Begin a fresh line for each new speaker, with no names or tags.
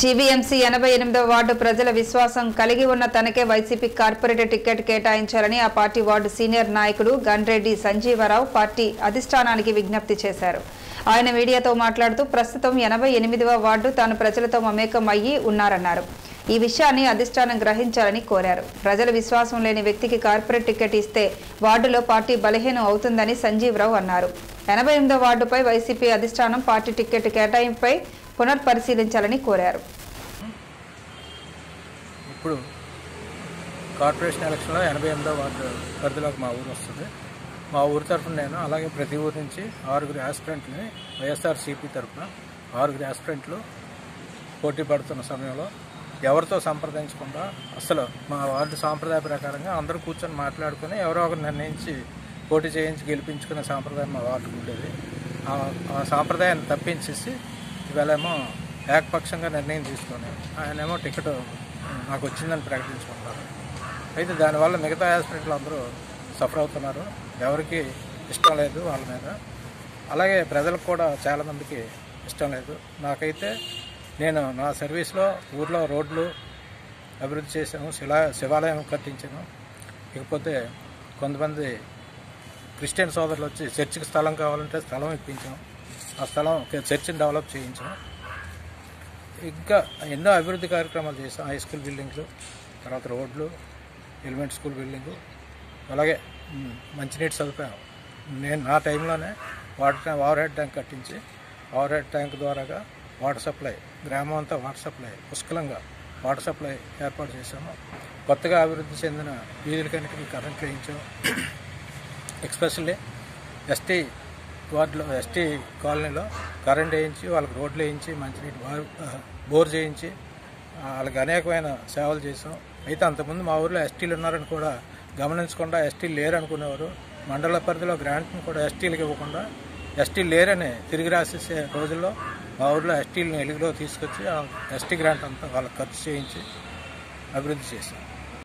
GVMC ఎనభై ఎనిమిదవ ward ప్రజల విశ్వాసం కలిగి ఉన్న తనకే వైసీపీ కార్పొరేటర్ టికెట్ కేటాయించాలని ఆ పార్టీ వార్డు సీనియర్ నాయకుడు గన్రెడ్డి సంజీవరావు పార్టీ అధిష్టానానికి విజ్ఞప్తి చేశారు ఆయన మీడియాతో మాట్లాడుతూ ప్రస్తుతం ఎనభై ఎనిమిదవ వార్డు తాను ప్రజలతో మమేకం అయ్యి ఉన్నారన్నారు ఈ విషయాన్ని అధిష్టానం గ్రహించాలని కోరారు ప్రజల విశ్వాసం లేని వ్యక్తికి కార్పొరేట్ టికెట్ ఇస్తే వార్డులో పార్టీ బలహీనం అవుతుందని సంజీవరావు అన్నారు ఎనభై ఎనిమిదో వార్డుపై వైసీపీ అధిష్టానం పార్టీ టికెట్ కేటాయింపుపై పునర్పరిశీలించాలని కోరారు
ఇప్పుడు కార్పొరేషన్ ఎలక్షన్లో ఎనభై ఎనిమిదో వార్డు పరిధిలోకి మా ఊరు వస్తుంది మా ఊరు తరఫున నేను అలాగే ప్రతి ఊరు నుంచి ఆరుగురు ఆస్పిరెంట్ని వైఎస్ఆర్సీపీ తరఫున ఆరుగురు ఆస్పిరెంట్లు పోటీ పడుతున్న సమయంలో ఎవరితో సంప్రదించకుండా అసలు మా వార్డు సాంప్రదాయ ప్రకారంగా అందరూ కూర్చొని మాట్లాడుకొని ఎవరో ఒకరు నిర్ణయించి పోటీ చేయించి గెలిపించుకునే సాంప్రదాయం మా వార్డుకు ఉండేది ఆ- ఆ సాంప్రదాయాన్ని తప్పించేసి ఇవాళేమో ఏకపక్షంగా నిర్ణయం తీసుకొని ఆయనేమో టికెట్ నాకు వచ్చిందని ప్రకటించుకుంటారు అయితే దానివల్ల మిగతా ఆస్పిరెంట్లు అందరూ సఫర్ అవుతున్నారు ఎవరికి ఇష్టం లేదు వాళ్ళ మీద అలాగే ప్రజలకు కూడా చాలామందికి ఇష్టం లేదు నాకైతే నేను నా సర్వీస్లో ఊర్లో రోడ్లు అభివృద్ధి చేశాను శిలా శివాలయం కట్టించాను ఇకపోతే కొంతమంది క్రిస్టియన్ సోదరులు వచ్చి చర్చికి స్థలం కావాలంటే స్థలం ఇప్పించాం ఆ స్థలం చర్చిని డెవలప్ చేయించాం ఇంకా ఎన్నో అభివృద్ధి కార్యక్రమాలు చేసాం హై స్కూల్ బిల్డింగ్లు తర్వాత రోడ్లు ఎలిమెంట్ స్కూల్ బిల్డింగు అలాగే మ్, మంచినీటి సదుపాయం నేను నా టైంలోనే water tank overhead tank కట్టించి ఓవర్ హెడ్ ట్యాంక్ ద్వారాగా వాటర్ సప్లై గ్రామం అంతా వాటర్ సప్లై పుష్కలంగా వాటర్ సప్లై ఏర్పాటు చేశాము కొత్తగా అభివృద్ధి చెందిన వీధుల కనుక కరెంట్ వేయించాం ఎక్స్పెషల్లీ ఎస్టీ వార్డులో ఎస్టీ కాలనీలో కరెంట్ వేయించి వాళ్ళకి రోడ్లు వేయించి మంచినీటి బార్ బోర్ చేయించి ఆ, వాళ్ళకి అనేకమైన సేవలు చేసాం అయితే అంతకుముందు మా ఊర్లో ఎస్టీలు ఉన్నారని కూడా గమనించకుండా ఎస్టీలు లేరు అనుకునేవారు మండల పరిధిలో గ్రాంట్ని కూడా ఎస్టీలకు ఇవ్వకుండా ఎస్టీలు లేరని తిరిగి రాసేసే రోజుల్లో మా ఊర్లో ఎస్టీలను వెలుగులో తీసుకొచ్చి ఆ ఎస్టీ గ్రాంట్ అంతా వాళ్ళకి ఖర్చు చేయించి అభివృద్ధి చేశాం